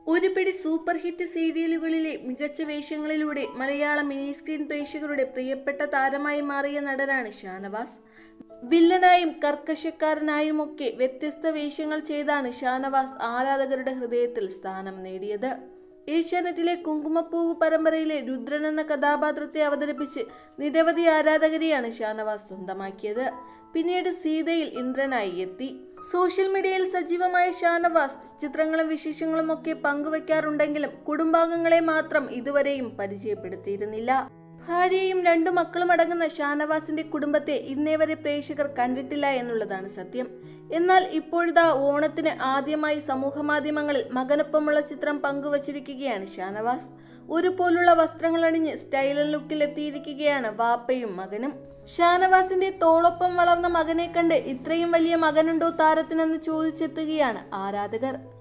ഒരു പിടി super hit സീരിയലുകളിലെ മികച്ച വേഷങ്ങളിലൂടെ മലയാള മിനി സ്ക്രീൻ പ്രേക്ഷകരുടെ പ്രിയപ്പെട്ട താരമായി മാറിയ നടനാണ് ഷാനവാസ് വില്ലനായും കർക്കശക്കാരനായുമൊക്കെ വ്യത്യസ്ത വേഷങ്ങൾ ചെയ്താണ് ഷാനവാസ് ആരാധകരുടെ ഹൃദയത്തിൽ സ്ഥാനം നേടിയത് ഏഷ്യാനെറ്റിലെ കുങ്കുമപ്പൂവ് പരമ്പരയിലെ രുദ്രൻ എന്ന കഥാപാത്രത്തെ അവതരിപ്പിച്ച് നിരവധി ആരാധകരെയാണ് ഷാനവാസ് സ്വന്തമാക്കിയത് പിന്നീട് സീതയിൽ ഇന്ദ്രനായി എത്തി സോഷ്യൽ മീഡിയയിൽ സജീവമായ ഷാനവാസ് ചിത്രങ്ങളും വിശേഷങ്ങളും ഒക്കെ പങ്കുവെക്കാറുണ്ടെങ്കിലും കുടുംബാംഗങ്ങളെ മാത്രം ഇതുവരെയും പരിചയപ്പെടുത്തിയിരുന്നില്ല ഭാര്യയും രണ്ടു മക്കളും അടങ്ങുന്ന ഷാനവാസിന്റെ കുടുംബത്തെ ഇന്നേ വരെ പ്രേക്ഷകർ കണ്ടിട്ടില്ല എന്നുള്ളതാണ് സത്യം എന്നാൽ ഇപ്പോഴിതാ ഓണത്തിന് ആദ്യമായി സമൂഹമാധ്യമങ്ങളിൽ മകനൊപ്പമുള്ള ചിത്രം പങ്കുവച്ചിരിക്കുകയാണ് ഷാനവാസ് ഒരുപോലുള്ള വസ്ത്രങ്ങൾ അണിഞ്ഞ് സ്റ്റൈലൻ ലുക്കിൽ എത്തിയിരിക്കുകയാണ് വാപ്പയും മകനും ഷാനവാസിന്റെ തോളൊപ്പം വളർന്ന മകനെ കണ്ട് ഇത്രയും വലിയ മകനുണ്ടോ താരത്തിനെന്ന് ചോദിച്ചെത്തുകയാണ് ആരാധകർ